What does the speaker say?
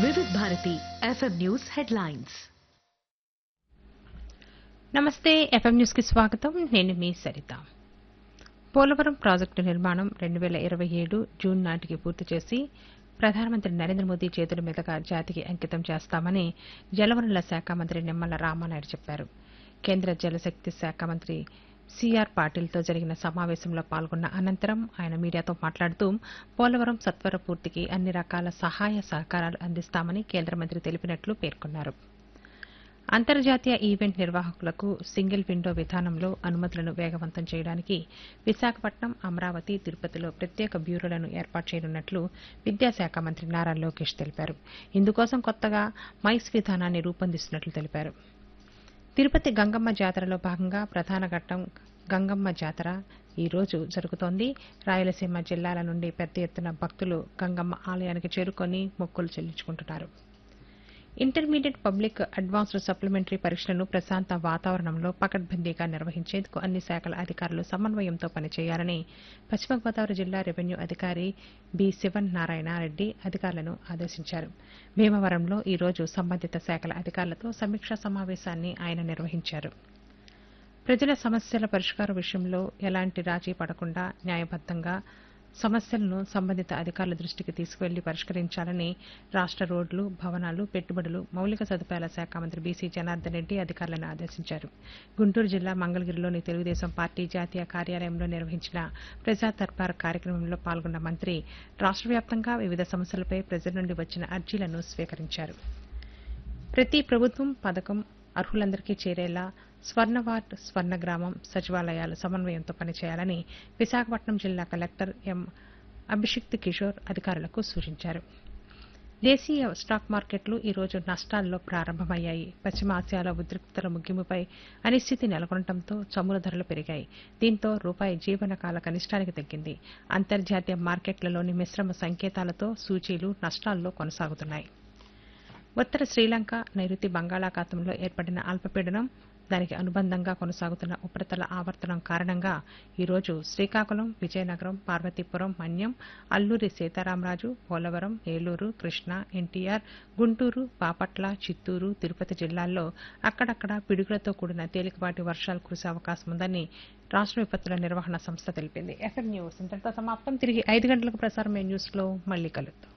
వివిధ Bharati FM news headlines నమస్తే FM న్యూస్కి స్వాగతం నేను మీ సరిత పోలవరం ప్రాజెక్టు నిర్మాణం రెండు వేల ఇరవై ఏడు జూన్ నాటికి పూర్తి చేసి ప్రధానమంత్రి నరేంద్ర మోదీ చేతుల మీదుగా జాతికి అంకితం చేస్తామని జలవనరుల శాఖ మంత్రి నిమ్మల రామానాయుడు చెప్పారు కేంద్ర జలశక్తి శాఖ మంత్రి సిఆర్ పాటిల్తో జరిగిన సమావేశంలో పాల్గొన్న అనంతరం ఆయన మీడియాతో మాట్లాడుతూ పోలవరం సత్వర పూర్తికి అన్ని రకాల సహాయ సహకారాలు అందిస్తామని కేంద్ర మంత్రి తెలిపినట్లు పేర్కొన్నారు అంతర్జాతీయ ఈవెంట్ నిర్వాహకులకు సింగిల్ విండో విధానంలో అనుమతులను వేగవంతం చేయడానికి విశాఖపట్నం అమరావతి తిరుపతిలో ప్రత్యేక బ్యూరోలను ఏర్పాటు చేయనున్నట్లు విద్యాశాఖ మంత్రి నారా లోకేష్ తెలిపారు ఇందుకోసం కొత్తగా మైస్ విధానాన్ని రూపొందిస్తున్నట్లు తెలిపారు తిరుపతి గంగమ్మ జాతరలో భాగంగా ప్రధాన ఘట్టం గంగమ్మ జాతర ఈ రోజు జరుగుతోంది రాయలసీమ జిల్లాల నుండి పెద్ద ఎత్తున భక్తులు గంగమ్మ ఆలయానికి చేరుకొని మొక్కులు చెల్లించుకుంటున్నారు ఇంటర్మీడియట్ పబ్లిక్ అడ్వాన్స్డ్ సప్లిమెంటరీ పరీక్షలను ప్రశాంత వాతావరణంలో పకడ్బందీగా నిర్వహించేందుకు అన్ని శాఖల అధికారులు సమన్వయంతో పనిచేయాలని పశ్చిమ గోదావరి జిల్లా రెవెన్యూ అధికారి బి శివన్ నారాయణ రెడ్డి అధికారులను ఆదేశించారు భీమవరంలో ఈ రోజు సంబంధిత శాఖల అధికారులతో సమీక్షా సమావేశాన్ని ఆయన నిర్వహించారు ప్రజల సమస్యల పరిష్కార విషయంలో ఎలాంటి రాజీ పడకుండా న్యాయబద్దంగా సమస్యలను సంబంధిత అధికారుల దృష్టికి తీసుకువెళ్లి పరిష్కరించాలని రాష్ట రోడ్లు భవనాలు పెట్టుబడులు మౌలిక సదుపాయాల శాఖ మంత్రి బీసీ జనార్దన్ రెడ్డి అధికారులను ఆదేశించారు గుంటూరు జిల్లా మంగళగిరిలోని తెలుగుదేశం పార్టీ జాతీయ కార్యాలయంలో నిర్వహించిన ప్రజా దర్బార్ కార్యక్రమంలో పాల్గొన్న మంత్రి రాష్ట వ్యాప్తంగా వివిధ సమస్యలపై ప్రజల నుండి వచ్చిన అర్జీలను స్వీకరించారు ప్రతి ప్రభుత్వం పథకం అర్హులందరికీ చేరేలా స్వర్ణవార్డ్ స్వర్ణగ్రామం సచివాలయాలు సమన్వయంతో పనిచేయాలని విశాఖపట్నం జిల్లా కలెక్టర్ ఎం అభిషిక్త్ కిషోర్ అధికారులకు సూచించారు దేశీయ స్టాక్ మార్కెట్లు ఈ రోజు నష్టాల్లో ప్రారంభమయ్యాయి పశ్చిమ ఆసియాలో ఉద్రిక్తతల ముగింపుపై అనిశ్చితి నెలకొనడంతో చమురు ధరలు పెరిగాయి దీంతో రూపాయి జీవనకాల కనిష్టానికి తగ్గింది అంతర్జాతీయ మార్కెట్లలోని మిశ్రమ సంకేతాలతో సూచీలు నష్టాల్లో కొనసాగుతున్నాయి ఉత్తర శ్రీలంక నైరుతి బంగాళాఖాతంలో ఏర్పడిన అల్పపీడనం దానికి అనుబంధంగా కొనసాగుతున్న ఉపరితల ఆవర్తనం కారణంగా ఈరోజు శ్రీకాకుళం విజయనగరం పార్వతీపురం మన్యం అల్లూరి సీతారామరాజు పోలవరం ఏలూరు కృష్ణా ఎన్టీఆర్ గుంటూరు బాపట్ల చిత్తూరు తిరుపతి జిల్లాల్లో అక్కడక్కడ పిడుగులతో కూడిన తేలికపాటి వర్షాలు కురిసే అవకాశం ఉందని రాష్ట్ర విపత్తుల నిర్వహణ సంస్థ తెలిపింది ఎఫ్ఎం న్యూస్ ఇంతటితో సమాప్తం తిరిగి ఐదు గంటలకు ప్రసారమైన న్యూస్లో మళ్లీ కలుద్దాం